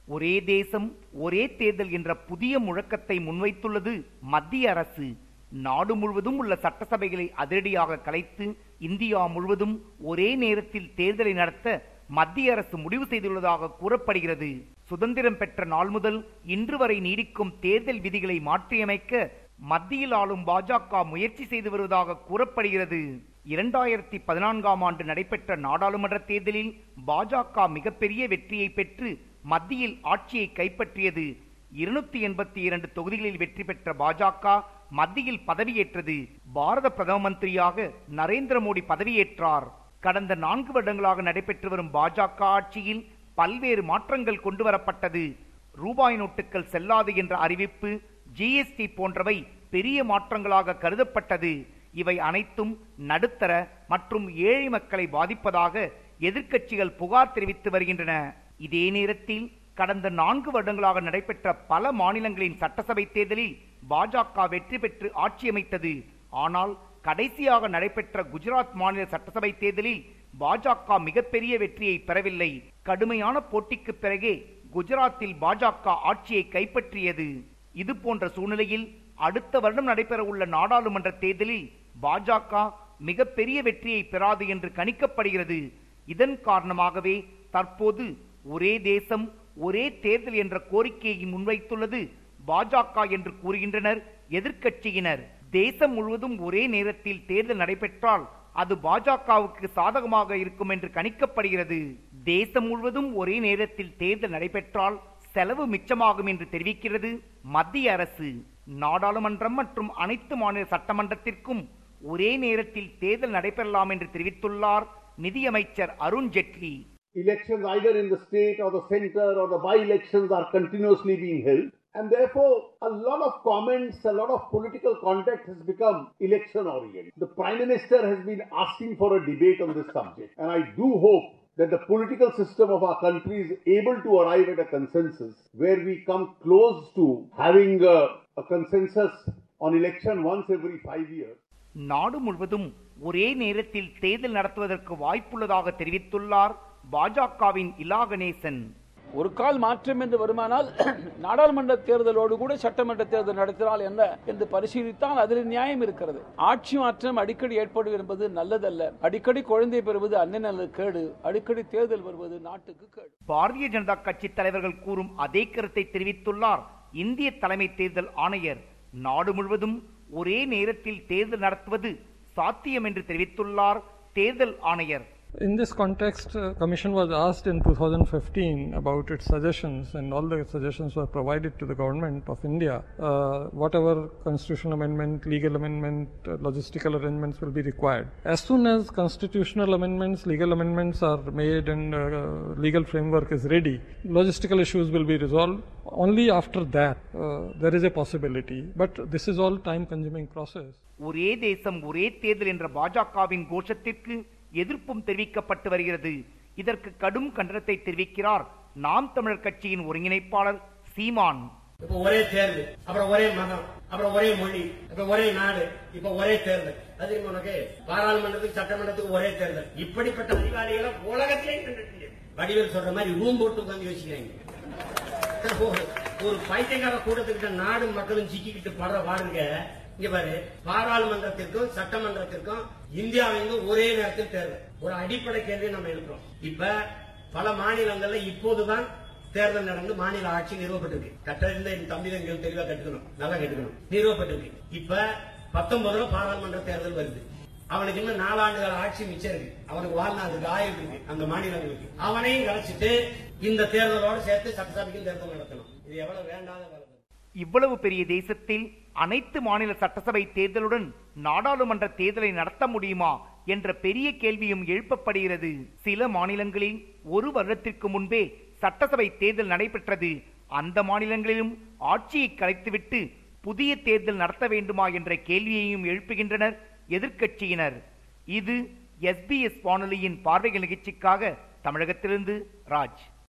ஒரே தேசம் ஒரே தேர்தல் என்ற புதிய முழக்கத்தை முன்வைத்துள்ளது மத்திய அரசு நாடு முழுவதும் உள்ள சட்டசபைகளை அதிரடியாக கலைத்து இந்தியா முழுவதும் ஒரே நேரத்தில் தேர்தலை நடத்த மத்திய அரசு முடிவு செய்துள்ளதாக கூறப்படுகிறது சுதந்திரம் பெற்ற நாள் முதல் இன்று வரை நீடிக்கும் தேர்தல் விதிகளை மாற்றியமைக்க மத்தியில் ஆளும் பாஜக முயற்சி செய்து வருவதாக கூறப்படுகிறது இரண்டாயிரத்தி பதினான்காம் ஆண்டு நடைபெற்ற நாடாளுமன்ற தேர்தலில் பாஜக மிகப்பெரிய வெற்றியை பெற்று மத்தியில் ஆட்சியை கைப்பற்றியது இருநூத்தி எண்பத்தி இரண்டு தொகுதிகளில் வெற்றி பெற்ற பாஜக மத்தியில் பதவியேற்றது பாரத பிரதம மந்திரியாக நரேந்திர மோடி பதவியேற்றார் கடந்த நான்கு வருடங்களாக நடைபெற்று வரும் பாஜக ஆட்சியில் பல்வேறு மாற்றங்கள் கொண்டு வரப்பட்டது ரூபாய் நோட்டுகள் செல்லாது என்ற அறிவிப்பு ஜிஎஸ்டி போன்றவை பெரிய மாற்றங்களாக கருதப்பட்டது இவை அனைத்தும் நடுத்தர மற்றும் ஏழை மக்களை பாதிப்பதாக எதிர்க்கட்சிகள் புகார் தெரிவித்து வருகின்றன இதே நேரத்தில் கடந்த நான்கு வருடங்களாக நடைபெற்ற பல மாநிலங்களின் சட்டசபை தேர்தலில் பாஜக வெற்றி பெற்று ஆட்சியமைத்தது ஆனால் கடைசியாக நடைபெற்ற குஜராத் மாநில சட்டசபை தேர்தலில் பாஜக மிகப்பெரிய வெற்றியை பெறவில்லை கடுமையான போட்டிக்கு பிறகே குஜராத்தில் பாஜக ஆட்சியை கைப்பற்றியது இது போன்ற சூழ்நிலையில் அடுத்த வருடம் நடைபெற உள்ள நாடாளுமன்ற தேர்தலில் பாஜக மிகப்பெரிய வெற்றியை பெறாது என்று கணிக்கப்படுகிறது இதன் காரணமாகவே தற்போது ஒரே தேசம் ஒரே தேர்தல் என்ற கோரிக்கையை முன்வைத்துள்ளது பாஜக என்று கூறுகின்றனர் எதிர்க்கட்சியினர் தேசம் முழுவதும் ஒரே நேரத்தில் தேர்தல் நடைபெற்றால் அது பாஜகவுக்கு சாதகமாக இருக்கும் என்று கணிக்கப்படுகிறது தேசம் முழுவதும் ஒரே நேரத்தில் தேர்தல் நடைபெற்றால் செலவு மிச்சமாகும் என்று தெரிவிக்கிறது மத்திய அரசு நாடாளுமன்றம் மற்றும் அனைத்து மாநில சட்டமன்றத்திற்கும் ஒரே நேரத்தில் தேர்தல் நடைபெறலாம் என்று தெரிவித்துள்ளார் நிதியமைச்சர் Arun Jaitley Elections either in the state or the center or the by-elections are continuously being held. And therefore, a lot of comments, a lot of political context has become election oriented. The Prime Minister has been asking for a debate on this subject. And I do hope that the political system of our country is able to arrive at a consensus where we come close to having a, a consensus on election once every five years. நாடு முழுவதும் ஒரே நேரத்தில் தேர்தல் நடத்துவதற்கு வாய்ப்புள்ளதாக தெரிவித்துள்ளார் பாஜகவின் இலா கணேசன் ஒரு கால் மாற்றம் என்று வருமானால் நாடாளுமன்ற தேர்தலோடு கூட சட்டமன்ற தேர்தல் நடத்தினால் என்ன என்று பரிசீலித்தால் அதில் நியாயம் இருக்கிறது ஆட்சி மாற்றம் அடிக்கடி ஏற்படும் என்பது நல்லதல்ல அடிக்கடி குழந்தை பெறுவது அண்ணனது கேடு அடிக்கடி தேர்தல் வருவது நாட்டுக்கு கேடு பாரதிய ஜனதா கட்சி தலைவர்கள் கூறும் அதே கருத்தை தெரிவித்துள்ளார் இந்திய தலைமை தேர்தல் ஆணையர் நாடு முழுவதும் ஒரே நேரத்தில் தேர்தல் நடத்துவது சாத்தியம் என்று தெரிவித்துள்ளார் தேர்தல் ஆணையர் In this context, uh, Commission was asked in 2015 about its suggestions, and all the suggestions were provided to the government of India. Uh, whatever constitutional amendment, legal amendment, uh, logistical arrangements will be required. As soon as constitutional amendments, legal amendments are made, and uh, legal framework is ready, logistical issues will be resolved. Only after that, uh, there is a possibility. But this is all time-consuming process. ஒரே தேசம் ஒரே தேர்தல் என்ற பாஜகவின் கோஷத்திற்கு எதிர்ப்பும் தெரிவிக்கப்பட்டு வருகிறது இதற்கு கடும் கண்டனத்தை தெரிவிக்கிறார் நாம் தமிழர் கட்சியின் ஒருங்கிணைப்பாளர் சீமான் இப்ப ஒரே தேர்தல் அப்புறம் ஒரே மதம் அப்புறம் ஒரே மொழி அப்புறம் ஒரே நாடு இப்ப ஒரே தேர்தல் அது உனக்கு பாராளுமன்றத்துக்கு சட்டமன்றத்துக்கு ஒரே தேர்தல் இப்படிப்பட்ட அதிகாரிகளை உலகத்திலே கண்டிருக்கீங்க வடிவேல் சொல்ற மாதிரி ரூம் போட்டு உட்காந்து யோசிக்கிறாங்க ஒரு பைத்தியக்கார கூட்டத்துக்கிட்ட நாடு மக்களும் சிக்கிக்கிட்டு படுற பாருங்க இங்க பாரு பாராளுமன்றத்திற்கும் சட்டமன்றத்திற்கும் இந்தியாவிலும் ஒரே நேரத்தில் தேர்தல் ஒரு அடிப்படை கேள்வி நம்ம எழுப்புறோம் இப்ப பல மாநிலங்கள்ல இப்போதுதான் தேர்தல் நடந்து மாநில ஆட்சி நிறுவப்பட்டிருக்கு கட்டறிந்த என் தம்பி எங்களுக்கு தெளிவா கட்டுக்கணும் நல்லா கட்டுக்கணும் நிறுவப்பட்டிருக்கு இப்ப பத்தொன்பதுல பாராளுமன்ற தேர்தல் வருது அவனுக்கு இன்னும் நாலாண்டுகள் ஆட்சி மிச்சம் இருக்கு அவனுக்கு வாழ்நாளுக்கு ஆயுள் இருக்கு அந்த மாநிலங்களுக்கு அவனையும் கலைச்சிட்டு இந்த தேர்தலோட சேர்த்து சட்டசபைக்கும் தேர்தல் நடத்தணும் இது எவ்வளவு வேண்டாத வேலை இவ்வளவு பெரிய தேசத்தில் அனைத்து மாநில சட்டசபை தேர்தலுடன் நாடாளுமன்ற தேர்தலை நடத்த முடியுமா என்ற பெரிய கேள்வியும் எழுப்பப்படுகிறது சில மாநிலங்களில் ஒரு வருடத்திற்கு முன்பே சட்டசபை தேர்தல் நடைபெற்றது அந்த மாநிலங்களிலும் ஆட்சியை கலைத்துவிட்டு புதிய தேர்தல் நடத்த வேண்டுமா என்ற கேள்வியையும் எழுப்புகின்றனர் எதிர்க்கட்சியினர் இது எஸ்பிஎஸ் வானொலியின் பார்வைகள் நிகழ்ச்சிக்காக தமிழகத்திலிருந்து ராஜ்